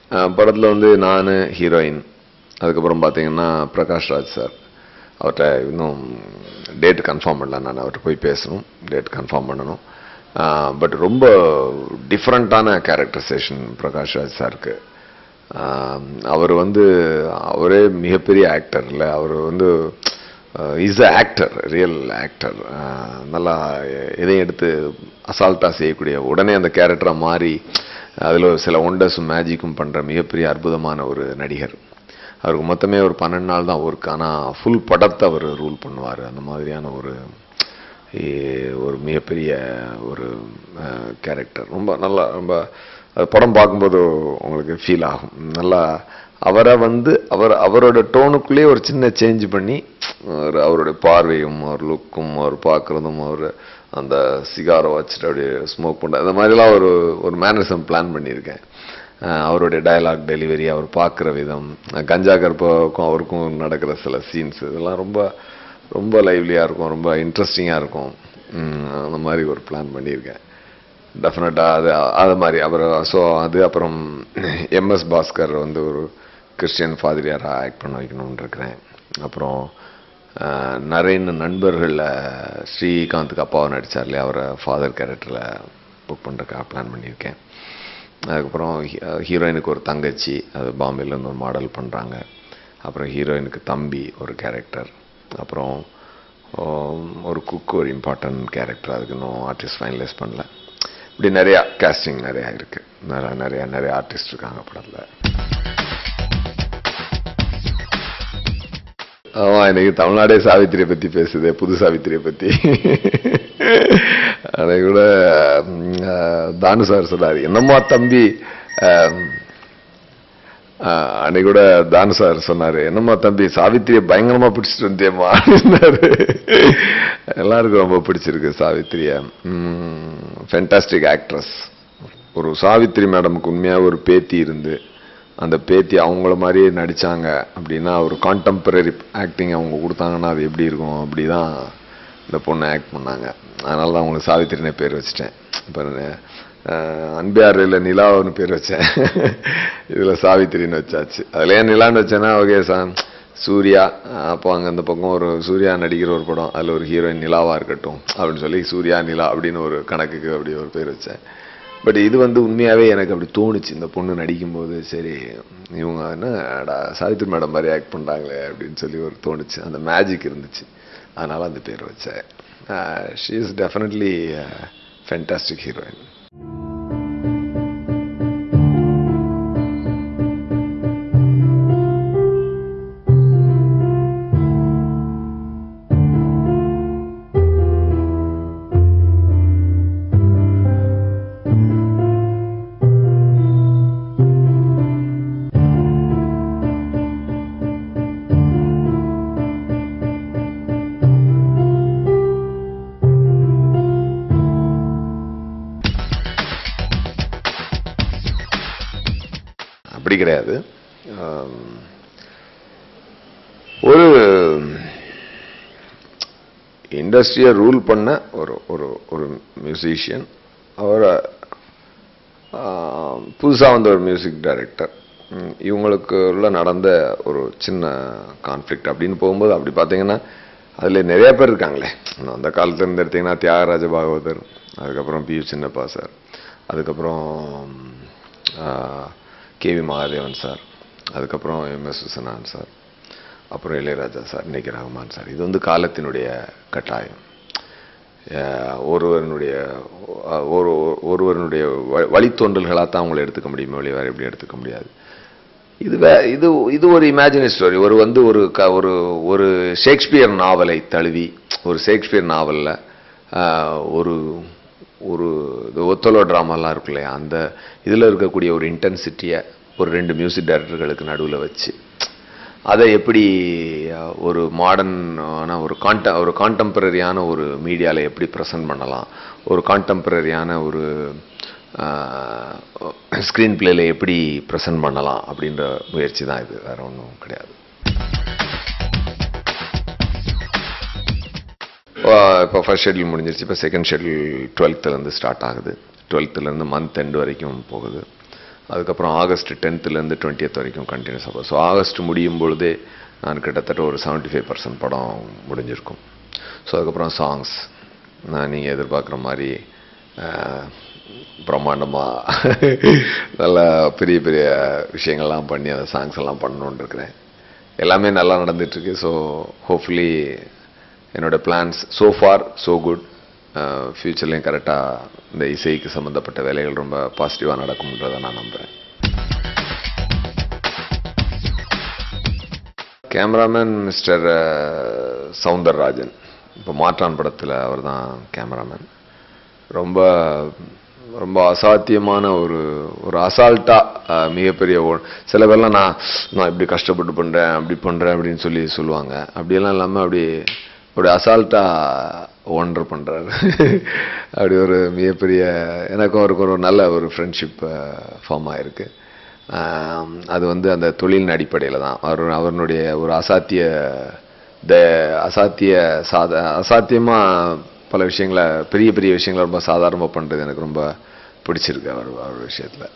படத்தில் வந்து நான் ஹீரோயின் அதுக்கப்புறம் பார்த்தீங்கன்னா பிரகாஷ் ராஜ் சார் அவர்கிட்ட இன்னும் டேட் கன்ஃபார்ம் பண்ணல நான் அவர்கிட்ட போய் பேசணும் டேட் கன்ஃபார்ம் பண்ணணும் பட் ரொம்ப டிஃப்ரெண்ட்டான கேரக்டரைசேஷன் பிரகாஷ் ராஜ் சாருக்கு அவர் வந்து அவரே மிகப்பெரிய ஆக்டர் இல்லை அவர் வந்து is a actor real actor நல்லா எதையும் எடுத்து அசால்ட்டாக செய்யக்கூடிய உடனே அந்த கேரக்டராக மாறி அதில் சில ஒண்டர்ஸும் மேஜிக்கும் பண்ணுற மிகப்பெரிய அற்புதமான ஒரு நடிகர் அவருக்கு மொத்தமே ஒரு பன்னெண்டு நாள் தான் ஒர்க் ஆனால் ஃபுல் படத்தை அவர் ரூல் பண்ணுவார் அந்த மாதிரியான ஒரு ஏ- ஒரு மிகப்பெரிய ஒரு கேரக்டர் ரொம்ப நல்லா ரொம்ப அது படம் பார்க்கும்போது உங்களுக்கு ஃபீல் ஆகும் நல்லா அவரை வந்து அவர் அவரோட டோனுக்குள்ளேயே ஒரு சின்ன சேஞ்ச் பண்ணி ஒரு அவருடைய பார்வையும் அவர் லுக்கும் அவர் பார்க்குறதும் அவர் அந்த சிகாரை வச்சுட்டு அப்படியே ஸ்மோக் பண்ணுற அந்த மாதிரிலாம் ஒரு ஒரு மேனரிசம் பிளான் பண்ணியிருக்கேன் அஹ் அவருடைய டயலாக் டெலிவரி அவர் பார்க்குற விதம் அஹ் கஞ்சா கருப்பாவுக்கும் அவருக்கும் நடக்கிற சில சீன்ஸ் இதெல்லாம் ரொம்ப ரொம்ப லைவ்லியாக இருக்கும் ரொம்ப இன்ட்ரெஸ்டிங்காக இருக்கும் உம், அந்த மாதிரி ஒரு பிளான் பண்ணியிருக்கேன் டெஃபினட்டாக அது அது மாதிரி அப்புறம் ஸோ அது அப்புறம் எம்எஸ் பாஸ்கர் வந்து ஒரு கிறிஸ்டியன் ஃபாதிரியாராக ஆக்ட் பண்ண வைக்கணும்னு இருக்கிறேன் அப்புறம் அஹ், நரேன் நண்பர்களில் ஸ்ரீகாந்துக்கு அப்பாவை நடித்தார் இல்லையா அவரை ஃபாதர் கேரக்டரில் புக் பண்ணுறதுக்காக பிளான் பண்ணியிருக்கேன் அதுக்கப்புறம் ஹீ- ஹீரோயினுக்கு ஒரு தங்கச்சி அது பாம்பேலேருந்து ஒரு மாடல் பண்ணுறாங்க அப்புறம் ஹீரோயினுக்கு தம்பி ஒரு கேரக்டர் அப்புறம் ஆம், ஒரு குக் ஒரு இம்பார்ட்டன்ட் கேரக்டர் அதுக்கு இன்னும் ஆர்டிஸ்ட் ஃபைனலைஸ் பண்ணல இப்படி நிறையா கேஸ்டிங் நிறையா இருக்குது நிறையா நிறையா நிறைய ஆர்டிஸ்ட் இருக்காங்க படத்தில் ஆமா இன்னைக்கு தமிழ்நாடே சாவித்திரியை பத்தி பேசுது புது சாவித்திரியை பத்தி அன்னைக்கு கூட ம், அஹ், தானு சார் சொன்னாரு என்னம்மா தம்பி அஹ், அஹ், அன்னைக்கு கூட தானு சார் சொன்னாரு என்னம்மா தம்பி சாவித்திரியை பயங்கரமா பிடிச்சிட்டு வந்தேம்மா அப்படின்னாரு எல்லாருக்கும் ரொம்ப பிடிச்சிருக்கு சாவித்திரிய ஃபென்டாஸ்டிக் ஆக்ட்ரஸ் ஒரு சாவித்திரி மேடமுக்கு உண்மையாக ஒரு பேத்தி இருந்து அந்த பேத்தி அவங்கள மாதிரியே நடிச்சாங்க அப்படின்னா ஒரு கான்டெம்பரரி ஆக்டிங் அவங்க கொடுத்தாங்கன்னா அது எப்படி இருக்கும் அப்படி தான் இந்த பொண்ணு ஆக்ட் பண்ணாங்க அதனால தான் அவங்களுக்கு சாவித்திரினே பேர் வச்சுட்டேன் இப்போ அன்பியார் இல்லை நிலாவுன்னு பேர் வச்சேன் இதில் சாவித்திரின்னு வச்சாச்சு அதில் ஏன் நிலான்னு வச்சேன்னா ஓகே சா சூர்யா அப்போ அங்கே அந்த பக்கம் ஒரு சூர்யா நடிக்கிற ஒரு படம் அதில் ஒரு ஹீரோயின் நிலாவாக இருக்கட்டும் அப்படின்னு சொல்லி சூர்யா நிலா அப்படின்னு ஒரு கணக்குக்கு அப்படி ஒரு பேர் வச்சேன் பட் இது வந்து உண்மையாகவே எனக்கு அப்படி தோணுச்சு இந்த பொண்ணு நடிக்கும்போது சரி இவங்க என்னடா சாவித்ரி மேடம் மாதிரி ஆக்ட் பண்ணுறாங்களே அப்படின்னு சொல்லி ஒரு தோணுச்சு அந்த மேஜிக் இருந்துச்சு அதனால் அந்த பேர் வச்சேன் she is definitely fantastic heroine அப்படி கிடையாது ஆம், ஒரு இண்டஸ்ட்ரியை ரூல் பண்ண ஒரு ஒரு ஒரு மியூசிஷியன் அவரை புதுசாக வந்த ஒரு மியூசிக் டைரக்டர் இவங்களுக்குள்ள நடந்த ஒரு சின்ன கான்ஃப்ளிக்ட் அப்படின்னு போகும்போது அப்படி பார்த்தீங்கன்னா அதில் நிறைய பேர் இருக்காங்களே இன்னும் அந்த காலத்துல இருந்து எடுத்தீங்கன்னா தியாகராஜ பாகவதர் அதுக்கப்புறம் பி சின்னப்பா சார் அதுக்கப்புறம் கேவி மகாதேவன் சார் அதுக்கப்புறம் எம்எஸ் விஸ்வநாதன் சார் அப்புறம் இளையராஜா சார் இன்னைக்கு ரஹ்மான் சார் இது வந்து காலத்தினுடைய கட்டாயம் அஹ் ஒருவனுடைய அஹ் ஒரு ஒருவனுடைய வ- வழித்தோன்றல்களாக தான் அவங்களை எடுத்துக்க முடியுமே ஒழிய வேறு எப்படி எடுத்துக்க முடியாது இது வே இது இது ஒரு இமேஜினரி ஸ்டோரி ஒரு வந்து ஒரு க ஒரு ஒரு ஷேக்ஸ்பியர் நாவலை தழுவி ஒரு ஷேக்ஸ்பியர் நாவலில் ஒரு ஒரு இது ஒத்தலோ ட்ராமாலாம் இருக்கு இல்லையா அந்த இதில் இருக்கக்கூடிய ஒரு இன்டென்சிட்டியை ஒரு ரெண்டு மியூசிக் டைரக்டர்களுக்கு நடுவில் வச்சு அதை எப்படி அஹ், ஒரு மாடர்னான ஒரு கான்ட ஒரு கான்டெம்பரரியான ஒரு மீடியாவில் எப்படி ப்ரெசென்ட் பண்ணலாம் ஒரு கான்டெம்பரரியான ஒரு ஸ்க்ரீன் பிளேல எப்படி ப்ரெசென்ட் பண்ணலாம் அப்படின்ற முயற்சி தான் இது வேற ஒன்றும் கிடையாது இப்போ ஃபர்ஸ்ட் ஷெட்யூல் முடிஞ்சிருச்சு இப்போ செகண்ட் ஷெட்யூல் டுவெல்த்துலேருந்து ஸ்டார்ட் ஆகுது டுவெல்த்துலேருந்து மந்த் எண்ட் வரைக்கும் போகுது அதுக்கப்புறம் ஆகஸ்ட் டென்த்துலேருந்து டுவெண்ட்டியத் வரைக்கும் கண்டினியூஸாக போகும் ஸோ ஆகஸ்ட் முடியும் பொழுதே நான் கிட்டத்தட்ட ஒரு 75% ஃபைவ் பர்சன்ட் படம் முடிஞ்சிருக்கும் ஸோ அதுக்கப்புறம் சாங்ஸ் நான் நீங்கள் எதிர்பார்க்குற மாதிரி அஹ், பிரம்மாண்டமா நல்ல பெரிய பெரிய விஷயங்கள்லாம் பண்ணி அந்த சாங்ஸ் எல்லாம் பண்ணணுன்னு இருக்கிறேன் எல்லாமே நல்லா நடந்துட்டுருக்கு ஸோ ஹோப்ஃபுல்லி என்னோட plans so far so good ஃப்யூச்சர்லேயும் கரெக்டாக இந்த இசைக்கு சம்மந்தப்பட்ட வேலைகள் ரொம்ப பாசிட்டிவாக நடக்கும்ன்றதை நான் நம்புகிறேன் கேமராமேன் மிஸ்டர் சவுந்தரராஜன் இப்போ மாற்றான் படத்தில் அவர் தான் கேமராமேன் ரொம்ப ரொம்ப அசாத்தியமான ஒரு ஒரு அசால்ட்டாக மிகப்பெரிய ஓ- சில பேர்லாம் நான் நான் இப்படி கஷ்டப்பட்டு பண்ணுறேன் அப்படி பண்ணுறேன் அப்படின்னு சொல்லி சொல்லுவாங்க அப்படியெல்லாம் இல்லாமல் அப்படி அப்படி அசால்ட்டாக ஒண்டர் பண்ணுறாரு அப்படி ஒரு மிகப்பெரிய எனக்கும் அவருக்கு ஒரு நல்ல ஒரு ஃப்ரெண்ட்ஷிப் ஃபார்ம் ஆயிருக்கு ஆம், அது வந்து அந்த தொழிலின் அடிப்படையில் தான் அவர் அவருடைய ஒரு அசாத்திய த அசாத்திய சாத அசாத்தியமாக பல விஷயங்களை பெரிய பெரிய விஷயங்களை ரொம்ப சாதாரணமாக பண்ணுறது எனக்கு ரொம்ப பிடிச்சிருக்கு அவர் அவர் விஷயத்தில்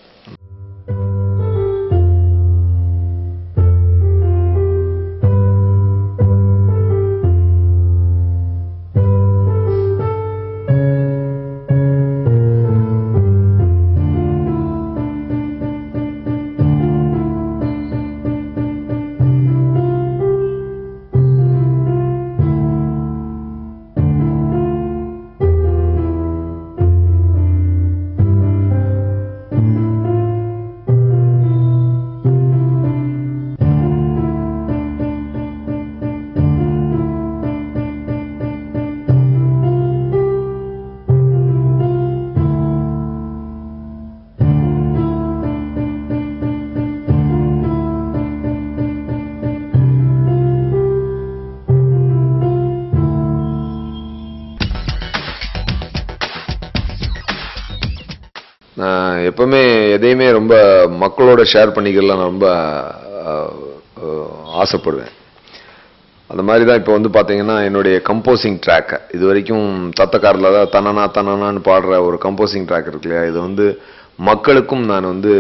நான் எப்பவுமே எதையுமே ரொம்ப மக்களோட ஷேர் பண்ணிக்கலாம் நான் ரொம்ப அஹ், அஹ், ஆசைப்படுவேன் அந்த மாதிரி தான் இப்போ வந்து பார்த்தீங்கன்னா என்னுடைய கம்போசிங் ட்ராக் இது வரைக்கும் தத்தக்காரில் தான் தனனா தனனான்னு பாடுற ஒரு கம்போசிங் ட்ராக் இருக்கு இல்லையா இது வந்து மக்களுக்கும் நான் வந்து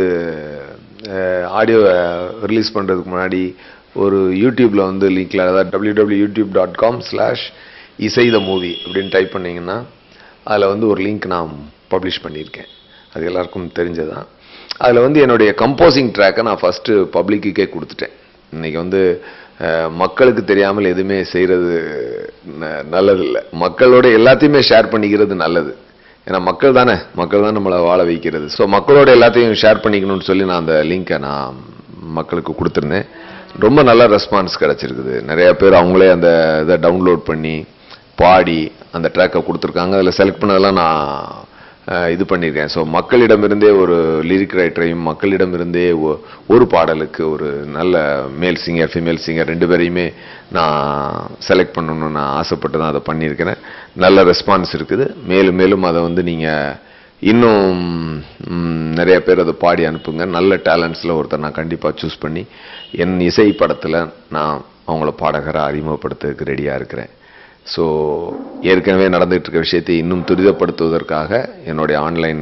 ஆடியோ ரிலீஸ் பண்ணுறதுக்கு முன்னாடி ஒரு யூடியூப்பில் வந்து லிங்க்ல அதாவது W W YouTube dot com slash Isai the movie அப்படின்னு டைப் பண்ணிங்கன்னா அதில் வந்து ஒரு லிங்க் நான் பப்ளிஷ் பண்ணியிருக்கேன் அது எல்லாருக்கும் தெரிஞ்சதான் அதில் வந்து என்னுடைய கம்போசிங் ட்ராக்கை நான் ஃபஸ்ட்டு பப்ளிக்குக்கே கொடுத்துட்டேன் இன்னைக்கு வந்து அஹ், மக்களுக்கு தெரியாமல் எதுவுமே செய்கிறது நல்லதில்லை மக்களோட எல்லாத்தையுமே ஷேர் பண்ணிக்கிறது நல்லது ஏன்னா மக்கள் தானே மக்கள் தான் நம்மளை வாழ வைக்கிறது ஸோ மக்களோட எல்லாத்தையும் ஷேர் பண்ணிக்கணும்னு சொல்லி நான் அந்த லிங்கை நான் மக்களுக்கு கொடுத்துருந்தேன் ரொம்ப நல்ல ரெஸ்பான்ஸ் கிடச்சிருக்குது நிறைய பேர் அவங்களே அந்த இதை டவுன்லோட் பண்ணி பாடி அந்த ட்ராக்கை கொடுத்துருக்காங்க அதில் செலக்ட் பண்ணதெல்லாம் நான் அஹ், இது பண்ணியிருக்கேன் ஸோ மக்களிடமிருந்தே ஒரு லிரிக் ரைட்டரையும் மக்களிடமிருந்தே ஒ- ஒரு பாடலுக்கு ஒரு நல்ல மேல் சிங்கர் ஃபீமேல் சிங்கர் ரெண்டு பேரையுமே நான் செலக்ட் பண்ணணும்னு நான் ஆசைப்பட்டு தான் அதை பண்ணியிருக்கிறேன் நல்ல ரெஸ்பான்ஸ் இருக்குது மேலும் மேலும் அதை வந்து நீங்கள் இன்னும் ம், நிறைய பேர் அதை பாடி அனுப்புங்க நல்ல டேலண்ட்ஸில் ஒருத்தர் நான் கண்டிப்பாக சூஸ் பண்ணி என் இசை படத்தில் நான் அவங்கள பாடகராக அறிமுகப்படுத்துறதுக்கு ரெடியாக இருக்கிறேன் ஸோ ஏற்கனவே நடந்துகிட்டு இருக்க விஷயத்தை இன்னும் துரிதப்படுத்துவதற்காக என்னுடைய online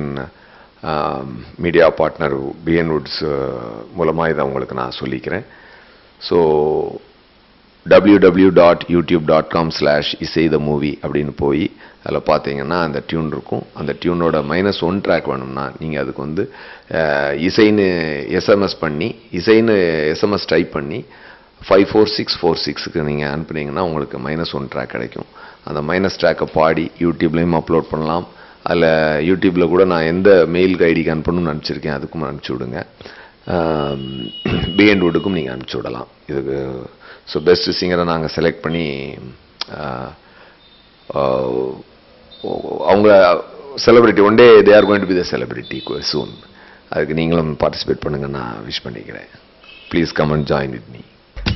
media partner PN woods மூலமாக இதை உங்களுக்கு நான் சொல்லிக்கிறேன் so www.youtube.com dot YouTube dot com slash Isai the movie அப்படின்னு போய் அதில் பார்த்தீங்கன்னா அந்த டியூன் இருக்கும் அந்த டியூனோட மைனஸ் ஒன் ட்ராக் வேணும்னா நீங்கள் அதுக்கு வந்து அஹ், இசைன்னு எஸ்எம்எஸ் பண்ணி இசைன்னு எஸ்எம்எஸ் டைப் பண்ணி ஃபைவ் ஃபோர் சிக்ஸ் ஃபோர் சிக்ஸுக்கு நீங்கள் அனுப்புனீங்கன்னா உங்களுக்கு மைனஸ் ஒன் ட்ராக் கிடைக்கும் அந்த மைனஸ் ட்ராக்கை பாடி யூடியூப்லேயும் அப்லோட் பண்ணலாம் அதில் யூடியூப்பில் கூட நான் எந்த மெயில் ஐடிக்கு அனுப்பணும்னு அனுப்பிச்சிருக்கேன் அதுக்கும் அனுப்பிச்சி விடுங்க பிஎன் வுட்டுக்கும் நீங்கள் அனுப்பிச்சி விடலாம் இதுக்கு ஸோ பெஸ்ட் சிங்கரை நாங்கள் செலக்ட் பண்ணி ஆஹ், ஆஹ், அவங்க celebrity one day they are going to be the celebrity soon அதுக்கு நீங்களும் பார்ட்டிசிபேட் பண்ணுங்க நான் விஷ் பண்ணிக்கிறேன் please come and join with me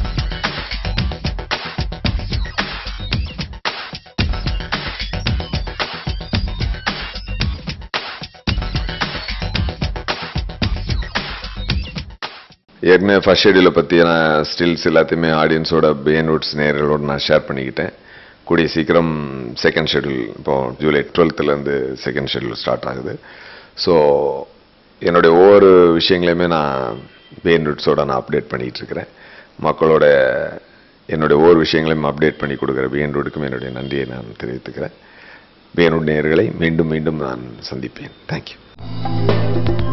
ஏற்கனவே ஃபர்ஸ்ட் ஷெடியூலை பற்றியான ஸ்டில்ஸ் எல்லாத்தையுமே ஆடியன்ஸோட பிஎன்வுட்ஸ் நேர்களோட நான் ஷேர் பண்ணிக்கிட்டேன் கூடிய சீக்கிரம் செகண்ட் ஷெடியூல் இப்போ ஜூலை டுவெல்த்துலேருந்து செகண்ட் ஷெடியூல் ஸ்டார்ட் ஆகுது ஸோ என்னுடைய ஒவ்வொரு விஷயங்களையுமே நான் பிஎன் ரூட்ஸோட நான் அப்டேட் பண்ணிட்டு இருக்கிறேன் மக்களோட என்னுடைய ஒவ்வொரு விஷயங்களையும் அப்டேட் பண்ணி கொடுக்குற பிஎன் ரூட்டுக்கும் என்னுடைய நன்றியை நான் தெரிவித்துக்கிறேன் பிஎன் ரூட் நேயர்களை மீண்டும் மீண்டும் நான் சந்திப்பேன் தேங்க்யூ